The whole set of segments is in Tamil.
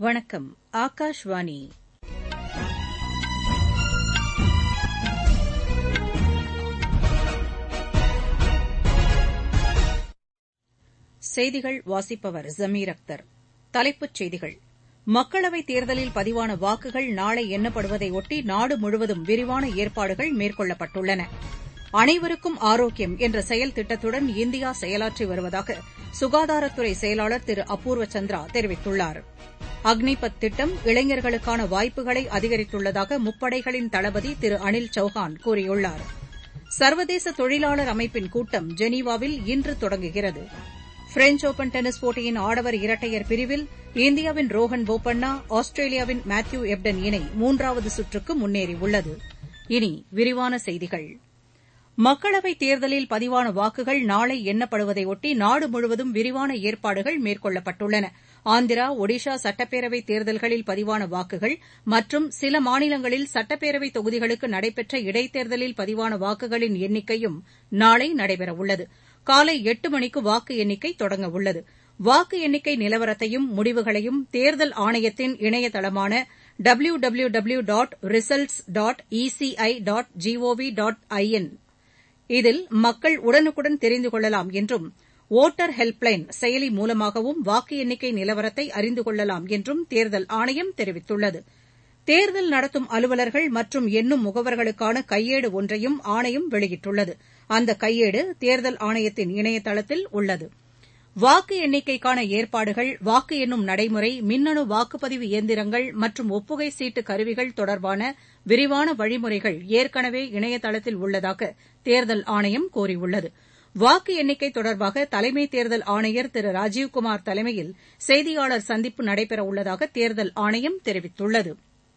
வணக்கம் ஆகாஷ்வாணி செய்திகள் வாசிப்பவர் ஜமீர் அக்தர் தலைப்புச் செய்திகள் மக்களவைத் தேர்தலில் பதிவான வாக்குகள் நாளை எண்ணப்படுவதையொட்டி நாடு முழுவதும் விரிவான ஏற்பாடுகள் மேற்கொள்ளப்பட்டுள்ளன அனைவருக்கும் ஆரோக்கியம் என்ற செயல் திட்டத்துடன் இந்தியா செயலாற்றி வருவதாக சுகாதாரத்துறை செயலாளர் திரு அபூர்வ சந்திரா தெரிவித்துள்ளார் அக்னிபத் திட்டம் இளைஞர்களுக்கான வாய்ப்புகளை அதிகரித்துள்ளதாக முப்படைகளின் தளபதி திரு அனில் சௌஹான் கூறியுள்ளார் சர்வதேச தொழிலாளர் அமைப்பின் கூட்டம் ஜெனீவாவில் இன்று தொடங்குகிறது பிரெஞ்ச் ஒபன் டென்னிஸ் போட்டியின் ஆடவர் இரட்டையர் பிரிவில் இந்தியாவின் ரோஹன் போபண்ணா ஆஸ்திரேலியாவின் மேத்யூ எப்டன் இணை மூன்றாவது சுற்றுக்கு முன்னேறியுள்ளது இனி விரிவான செய்திகள் மக்களவைத் தேர்தலில் பதிவான வாக்குகள் நாளை எண்ணப்படுவதையொட்டி நாடு முழுவதும் விரிவான ஏற்பாடுகள் மேற்கொள்ளப்பட்டுள்ளன ஆந்திரா ஒடிஷா சட்டப்பேரவைத் தேர்தல்களில் பதிவான வாக்குகள் மற்றும் சில மாநிலங்களில் சட்டப்பேரவைத் தொகுதிகளுக்கு நடைபெற்ற இடைத்தேர்தலில் பதிவான வாக்குகளின் எண்ணிக்கையும் நாளை நடைபெறவுள்ளது காலை எட்டு மணிக்கு வாக்கு எண்ணிக்கை தொடங்கவுள்ளது வாக்கு எண்ணிக்கை நிலவரத்தையும் முடிவுகளையும் தேர்தல் ஆணையத்தின் இணையதளமான W W W dot results dot E C I dot G O V dot I N இதில் மக்கள் உடனுக்குடன் தெரிந்து கொள்ளலாம் என்றும் வோட்டர் ஹெல்ப்லைன் செயலி மூலமாகவும் வாக்கு எண்ணிக்கை நிலவரத்தை அறிந்து கொள்ளலாம் என்றும் தேர்தல் ஆணையம் தெரிவித்துள்ளது தேர்தல் நடத்தும் அலுவலர்கள் மற்றும் எண்ணும் முகவர்களுக்கான கையேடு ஒன்றையும் ஆணையம் வெளியிட்டுள்ளது அந்த கையேடு தேர்தல் ஆணையத்தின் இணையதளத்தில் உள்ளது வாக்கு எண்ணிக்கைக்கான ஏற்பாடுகள் வாக்கு எண்ணும் நடைமுறை மின்னணு வாக்குப்பதிவு இயந்திரங்கள் மற்றும் ஒப்புகை சீட்டு கருவிகள் தொடர்பான விரிவான வழிமுறைகள் ஏற்கனவே இணையதளத்தில் உள்ளதாக தேர்தல் ஆணையம் கூறியுள்ளது வாக்கு எண்ணிக்கை தொடர்பாக தலைமை தேர்தல் ஆணையர் திரு ராஜீவ்குமார் தலைமையில் செய்தியாளர் சந்திப்பு நடைபெறவுள்ளதாக தேர்தல் ஆணையம் தெரிவித்துள்ளது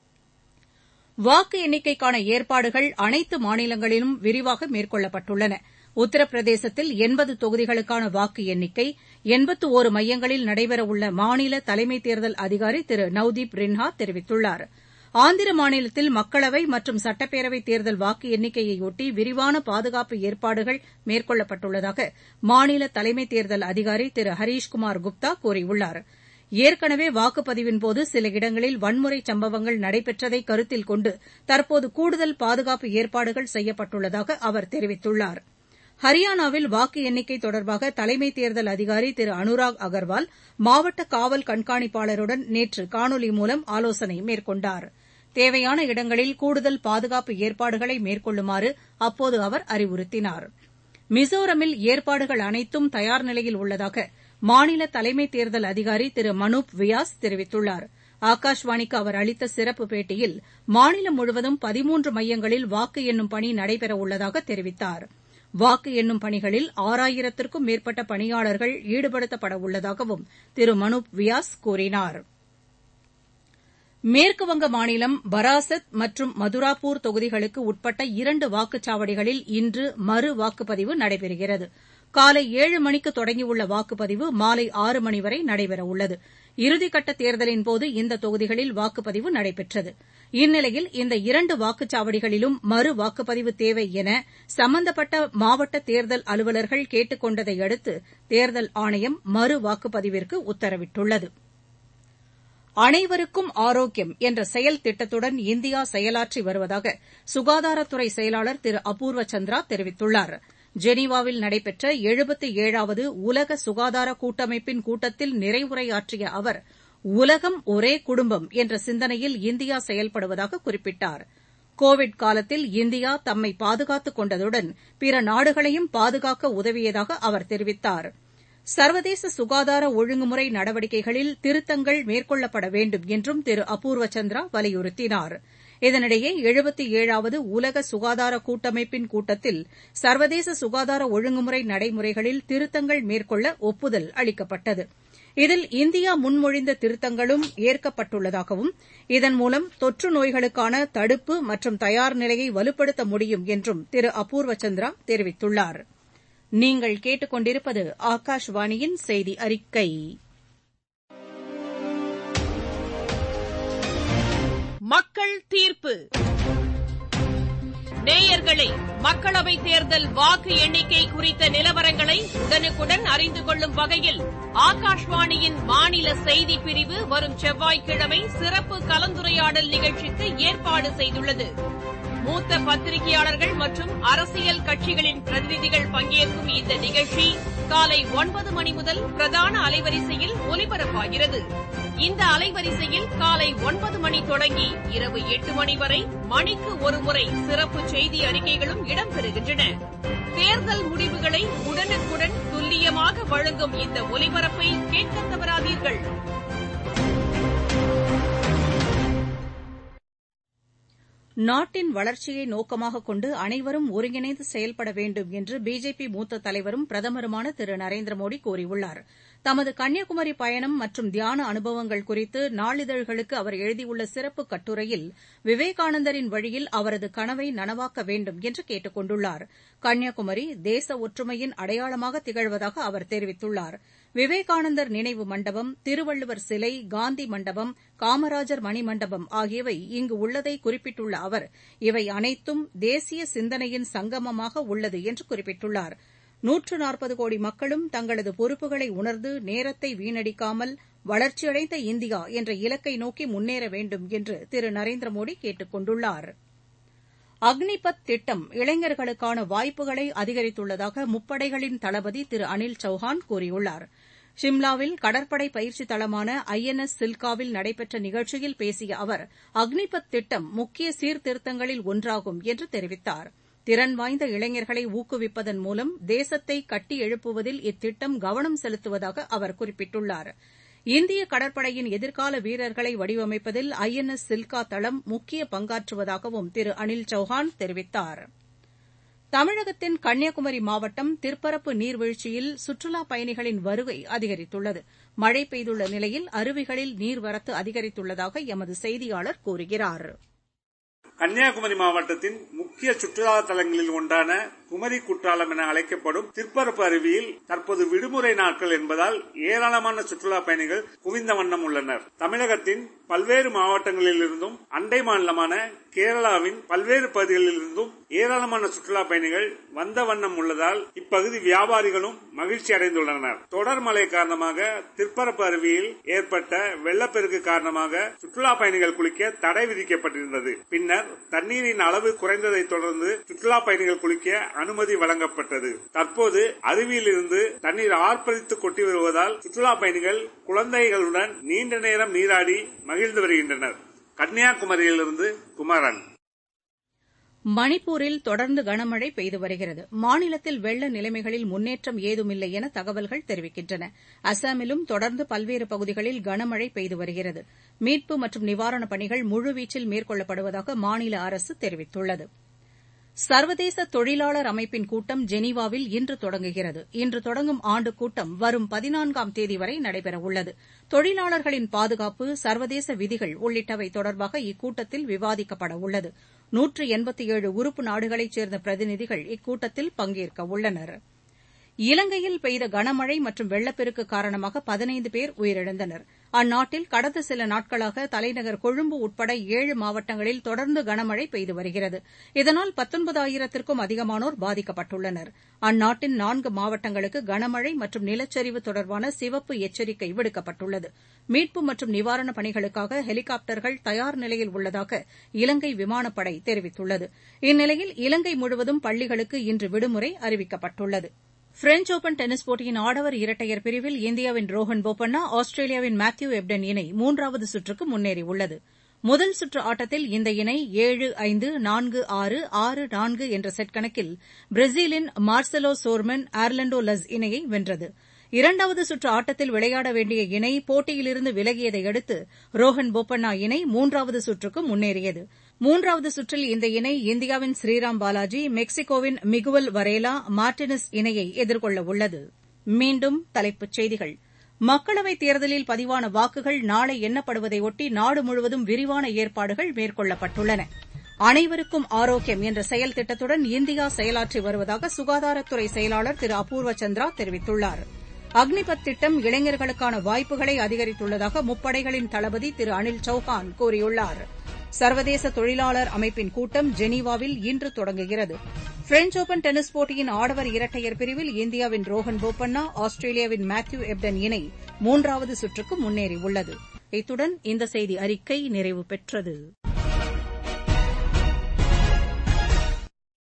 வாக்கு எண்ணிக்கைக்கான ஏற்பாடுகள் அனைத்து மாநிலங்களிலும் விரிவாக மேற்கொள்ளப்பட்டுள்ளன உத்தரப்பிரதேசத்தில் எண்பது தொகுதிகளுக்கான வாக்கு எண்ணிக்கை எண்பத்து ஒரு மையங்களில் நடைபெறவுள்ள மாநில தலைமை தேர்தல் அதிகாரி திரு நவ்தீப் ரின்ஹா தெரிவித்துள்ளார் ஆந்திர மாநிலத்தில் மக்களவை மற்றும் சட்டப்பேரவைத் தேர்தல் வாக்கு எண்ணிக்கையையொட்டி விரிவான பாதுகாப்பு ஏற்பாடுகள் மேற்கொள்ளப்பட்டுள்ளதாக மாநில தலைமை தேர்தல் அதிகாரி திரு ஹரீஷ்குமார் குப்தா கூறியுள்ளார் ஏற்கனவே வாக்குப்பதிவின்போது சில இடங்களில் வன்முறை சம்பவங்கள் நடைபெற்றதை கருத்தில் கொண்டு தற்போது கூடுதல் பாதுகாப்பு ஏற்பாடுகள் செய்யப்பட்டுள்ளதாக அவர் தெரிவித்துள்ளார் ஹரியானாவில் வாக்கு எண்ணிக்கை தொடர்பாக தலைமை தேர்தல் அதிகாரி திரு அனுராக் அகர்வால் மாவட்ட காவல் கண்காணிப்பாளருடன் நேற்று காணொலி மூலம் ஆலோசனை மேற்கொண்டார் தேவையான இடங்களில் கூடுதல் பாதுகாப்பு ஏற்பாடுகளை மேற்கொள்ளுமாறு அப்போது அவர் அறிவுறுத்தினார் மிசோரமில் ஏற்பாடுகள் அனைத்தும் தயார் நிலையில் உள்ளதாக மாநில தலைமை தேர்தல் அதிகாரி திரு மனூப் வியாஸ் தெரிவித்துள்ளார் ஆகாஷ்வாணிக்கு அவர் அளித்த சிறப்பு பேட்டியில் மாநிலம் முழுவதும் பதிமூன்று மையங்களில் வாக்கு எண்ணும் பணி நடைபெறவுள்ளதாக தெரிவித்தார் வாக்கு எண்ணும் பணிகளில் ஆறாயிரத்திற்கும் மேற்பட்ட பணியாளர்கள் ஈடுபடுத்தப்பட உள்ளதாகவும் திரு மனூப் வியாஸ் கூறினார் மேற்குவங்க மாநிலம் பராசத் மற்றும் மதுராப்பூர் தொகுதிகளுக்கு உட்பட்ட இரண்டு வாக்குச்சாவடிகளில் இன்று மறு வாக்குப்பதிவு நடைபெறுகிறது காலை ஏழு மணிக்கு தொடங்கியுள்ள வாக்குப்பதிவு மாலை ஆறு மணி வரை நடைபெறவுள்ளது இறுதிக்கட்ட தேர்தலின்போது இந்த தொகுதிகளில் வாக்குப்பதிவு நடைபெற்றது இந்நிலையில் இந்த இரண்டு வாக்குச்சாவடிகளிலும் மறு வாக்குப்பதிவு தேவை என சம்பந்தப்பட்ட மாவட்ட தேர்தல் அலுவலர்கள் கேட்டுக் கொண்டதை அடுத்து தேர்தல் ஆணையம் மறு வாக்குப்பதிவிற்கு உத்தரவிட்டுள்ளது அனைவருக்கும் ஆரோக்கியம் என்ற செயல் திட்டத்துடன் இந்தியா செயலாற்றி வருவதாக சுகாதாரத்துறை செயலாளர் திரு அபூர்வ சந்திரா தெரிவித்துள்ளார் ஜெனீவாவில் நடைபெற்ற எழுபத்து ஏழாவது உலக சுகாதார கூட்டமைப்பின் கூட்டத்தில் நிறைவுரையாற்றிய அவர் உலகம் ஒரே குடும்பம் என்ற சிந்தனையில் இந்தியா செயல்படுவதாக குறிப்பிட்டார் கோவிட் காலத்தில் இந்தியா தம்மை பாதுகாத்துக் கொண்டதுடன் பிற நாடுகளையும் பாதுகாக்க உதவியதாக அவர் தெரிவித்தார் சர்வதேச சுகாதார ஒழுங்குமுறை நடவடிக்கைகளில் திருத்தங்கள் மேற்கொள்ளப்பட வேண்டும் என்றும் திரு அபூர்வ சந்திரா வலியுறுத்தினார் இதனிடையே எழுபத்து ஏழாவது உலக சுகாதார கூட்டமைப்பின் கூட்டத்தில் சர்வதேச சுகாதார ஒழுங்குமுறை நடைமுறைகளில் திருத்தங்கள் மேற்கொள்ள ஒப்புதல் அளிக்கப்பட்டது இதில் இந்தியா முன்மொழிந்த திருத்தங்களும் ஏற்கப்பட்டுள்ளதாகவும் இதன் மூலம் தொற்று நோய்களுக்கான தடுப்பு மற்றும் தயார் நிலையை வலுப்படுத்த முடியும் என்றும் திரு அபூர்வ சந்திரா தெரிவித்துள்ளார் நீங்கள் கேட்டுக்கொண்டிருப்பது ஆகாஷ்வாணியின் செய்தி அறிக்கை மக்கள் தீர்ப்பு நேயர்களே மக்களவைத் தேர்தல் வாக்கு எண்ணிக்கை குறித்த நிலவரங்களை உடனுக்குடன் அறிந்து கொள்ளும் வகையில் ஆகாஷ்வாணியின் மாநில செய்திப் பிரிவு வரும் செவ்வாய்க்கிழமை சிறப்பு கலந்துரையாடல் நிகழ்ச்சிக்கு ஏற்பாடு செய்துள்ளது மூத்த பத்திரிகையாளர்கள் மற்றும் அரசியல் கட்சிகளின் பிரதிநிதிகள் பங்கேற்கும் இந்த நிகழ்ச்சி காலை ஒன்பது மணி முதல் பிரதான அலைவரிசையில் ஒலிபரப்பாகிறது இந்த அலைவரிசையில் காலை ஒன்பது மணி தொடங்கி இரவு எட்டு மணி வரை மணிக்கு ஒருமுறை சிறப்பு செய்தி அறிக்கைகளும் இடம்பெறுகின்றன தேர்தல் முடிவுகளை உடனுக்குடன் துல்லியமாக வழங்கும் இந்த ஒலிபரப்பை கேட்க தவறாதீர்கள் நாட்டின் வளர்ச்சியை நோக்கமாக கொண்டு அனைவரும் ஒருங்கிணைந்து செயல்பட வேண்டும் என்று பிஜேபி மூத்த தலைவரும் பிரதமருமான திரு நரேந்திர மோடி கூறியுள்ளார் தமது கன்னியாகுமரி பயணம் மற்றும் தியான அனுபவங்கள் குறித்து நாளிதழ்களுக்கு அவர் எழுதியுள்ள சிறப்பு கட்டுரையில் விவேகானந்தரின் வழியில் அவரது கனவை நனவாக்க வேண்டும் என்று கேட்டுக் கொண்டுள்ளார் கன்னியாகுமரி தேச ஒற்றுமையின் அடையாளமாக திகழ்வதாக அவர் தெரிவித்துள்ளார் விவேகானந்தர் நினைவு மண்டபம் திருவள்ளுவர் சிலை காந்தி மண்டபம் காமராஜர் மணிமண்டபம் ஆகியவை இங்கு உள்ளதை குறிப்பிட்டுள்ள அவர் இவை அனைத்தும் தேசிய சிந்தனையின் சங்கமமாக உள்ளது என்று குறிப்பிட்டுள்ளார் நூற்று நாற்பது கோடி மக்களும் தங்களது பொறுப்புகளை உணர்ந்து நேரத்தை வீணடிக்காமல் வளர்ச்சியடைந்த இந்தியா என்ற இலக்கை நோக்கி முன்னேற வேண்டும் என்று திரு நரேந்திர மோடி கேட்டுக் கொண்டுள்ளார் அக்னிபத் திட்டம் இளைஞர்களுக்கான வாய்ப்புகளை அதிகரித்துள்ளதாக முப்படைகளின் தளபதி திரு அனில் சௌஹான் கூறியுள்ளார் ஷிம்லாவில் கடற்படை பயிற்சி தளமான ஐ என் எஸ் சில்காவில் நடைபெற்ற நிகழ்ச்சியில் பேசிய அவர் அக்னிபத் திட்டம் முக்கிய சீர்திருத்தங்களில் ஒன்றாகும் என்று தெரிவித்தார் திறன் வாய்ந்த இளைஞர்களை ஊக்குவிப்பதன் மூலம் தேசத்தை கட்டி எழுப்புவதில் இத்திட்டம் கவனம் செலுத்துவதாக அவர் குறிப்பிட்டுள்ளார் இந்திய கடற்படையின் எதிர்கால வீரர்களை வடிவமைப்பதில் ஐ என் எஸ் சில்கா தளம் முக்கிய பங்காற்றுவதாகவும் திரு அனில் சௌஹான் தெரிவித்தார் தமிழகத்தின் கன்னியாகுமரி மாவட்டம் திற்பரப்பு நீர்வீழ்ச்சியில் சுற்றுலாப் பயணிகளின் வருகை அதிகரித்துள்ளது மழை பெய்துள்ள நிலையில் அருவிகளில் நீர்வரத்து அதிகரித்துள்ளதாக எமது செய்தியாளர் கூறுகிறார் கன்னியாகுமரி மாவட்டத்தின் முக்கிய சுற்றுலா தலங்களில் ஒன்றான குமரி குற்றாலம் என அழைக்கப்படும் திருப்பரப்பு அருவியில் தற்போது விடுமுறை நாட்கள் என்பதால் ஏராளமான சுற்றுலா பயணிகள் குவிந்த வண்ணம் உள்ளனர் தமிழகத்தின் பல்வேறு மாவட்டங்களில் இருந்தும் அண்டை மாநிலமான கேரளாவின் பல்வேறு பகுதிகளில் இருந்தும் ஏராளமான சுற்றுலா பயணிகள் வந்த வண்ணம் உள்ளதால் இப்பகுதி வியாபாரிகளும் மகிழ்ச்சி அடைந்துள்ளனர் தொடர் மழை காரணமாக திருப்பரப்பு அருவியில் ஏற்பட்ட வெள்ளப்பெருக்கு காரணமாக சுற்றுலா பயணிகள் குளிக்க தடை விதிக்கப்பட்டிருந்தது பின்னர் தண்ணீரின் அளவு குறைந்ததை தொடர்ந்து சுற்றுலா பயணிகள் குளிக்க அனுமதி வழங்கப்பட்டது தற்போது அருவியிலிருந்து தண்ணீர் ஆர்ப்பரித்து கொட்டி வருவதால் சுற்றுலா பயணிகள் குழந்தைகளுடன் நீண்ட நேரம் நீராடி மகிழ்ந்து வருகின்றனர் கன்னியாகுமரியிலிருந்து குமரன் மணிப்பூரில் தொடர்ந்து கனமழை பெய்து வருகிறது மாநிலத்தில் வெள்ள நிலைமைகளில் முன்னேற்றம் ஏதுமில்லை என தகவல்கள் தெரிவிக்கின்றன அசாமிலும் தொடர்ந்து பல்வேறு பகுதிகளில் கனமழை பெய்து வருகிறது மீட்பு மற்றும் நிவாரணப் பணிகள் முழுவீச்சில் மேற்கொள்ளப்படுவதாக மாநில அரசு தெரிவித்துள்ளது சர்வதேச தொழிலாளர் அமைப்பின் கூட்டம் ஜெனீவாவில் இன்று தொடங்குகிறது இன்று தொடங்கும் ஆண்டுக் கூட்டம் வரும் பதினான்காம் தேதி வரை நடைபெறவுள்ளது தொழிலாளர்களின் பாதுகாப்பு சர்வதேச விதிகள் உள்ளிட்டவை தொடர்பாக இக்கூட்டத்தில் விவாதிக்கப்பட உள்ளது நூற்று எண்பத்தி ஏழு உறுப்பு நாடுகளைச் சேர்ந்த பிரதிநிதிகள் இக்கூட்டத்தில் பங்கேற்க உள்ளனர் இலங்கையில் பெய்த கனமழை மற்றும் வெள்ளப்பெருக்கு காரணமாக பதினைந்து பேர் உயிரிழந்தனர் அந்நாட்டில் கடந்த சில நாட்களாக தலைநகர் கொழும்பு உட்பட ஏழு மாவட்டங்களில் தொடர்ந்து கனமழை பெய்து வருகிறது இதனால் பத்தொன்பதாயிரத்திற்கும் அதிகமானோர் பாதிக்கப்பட்டுள்ளனர் அந்நாட்டின் நான்கு மாவட்டங்களுக்கு கனமழை மற்றும் நிலச்சரிவு தொடர்பான சிவப்பு எச்சரிக்கை விடுக்கப்பட்டுள்ளது மீட்பு மற்றும் நிவாரணப் பணிகளுக்காக ஹெலிகாப்டர்கள் தயார் நிலையில் உள்ளதாக இலங்கை விமானப்படை தெரிவித்துள்ளது இந்நிலையில் இலங்கை முழுவதும் பள்ளிகளுக்கு இன்று விடுமுறை அறிவிக்கப்பட்டுள்ளது பிரெஞ்ச் ஒபன் டென்னிஸ் போட்டியின் ஆடவர் இரட்டையர் பிரிவில் இந்தியாவின் ரோஹன் போபண்ணா ஆஸ்திரேலியாவின் மேத்யூ எப்டன் இணை மூன்றாவது சுற்றுக்கு முன்னேறியுள்ளது முதல் சுற்று ஆட்டத்தில் இந்த இணை ஏழு ஐந்து நான்கு ஆறு ஆறு நான்கு என்ற செட் கணக்கில் பிரேசிலின் மார்செலோ சோர்மன் ஆர்லண்டோ லஸ் இணையை வென்றது இரண்டாவது சுற்று ஆட்டத்தில் விளையாட வேண்டிய இணை போட்டியிலிருந்து விலகியதை அடுத்து ரோஹன் போபண்ணா இணை மூன்றாவது சுற்றுக்கு முன்னேறியது மூன்றாவது சுற்றில் இந்த இணை இந்தியாவின் ஸ்ரீராம் பாலாஜி மெக்சிகோவின் மிகுவல் வரேலா மார்டினஸ் இணையை எதிர்கொள்ள உள்ளது மீண்டும் தலைப்புச் செய்திகள் மக்களவைத் தேர்தலில் பதிவான வாக்குகள் நாளை எண்ணப்படுவதையொட்டி நாடு முழுவதும் விரிவான ஏற்பாடுகள் மேற்கொள்ளப்பட்டுள்ளன அனைவருக்கும் ஆரோக்கியம் என்ற செயல் திட்டத்துடன் இந்தியா செயலாற்றி வருவதாக சுகாதாரத்துறை செயலாளர் திரு அபூர்வ சந்திரா தெரிவித்துள்ளார் அக்னிபத் திட்டம் இளைஞர்களுக்கான வாய்ப்புகளை அதிகரித்துள்ளதாக முப்படைகளின் தளபதி திரு அனில் சௌஹான் கூறியுள்ளார் சர்வதேச தொழிலாளர் அமைப்பின் கூட்டம் ஜெனீவாவில் இன்று தொடங்குகிறது பிரெஞ்ச் ஒபன் டென்னிஸ் போட்டியின் ஆடவர் இரட்டையர் பிரிவில் இந்தியாவின் ரோஹன் போபண்ணா ஆஸ்திரேலியாவின் மேத்யூ எப்டன் இணை மூன்றாவது சுற்றுக்கு முன்னேறியுள்ளது இத்துடன் இந்த செய்தி அறிக்கை நிறைவு பெற்றது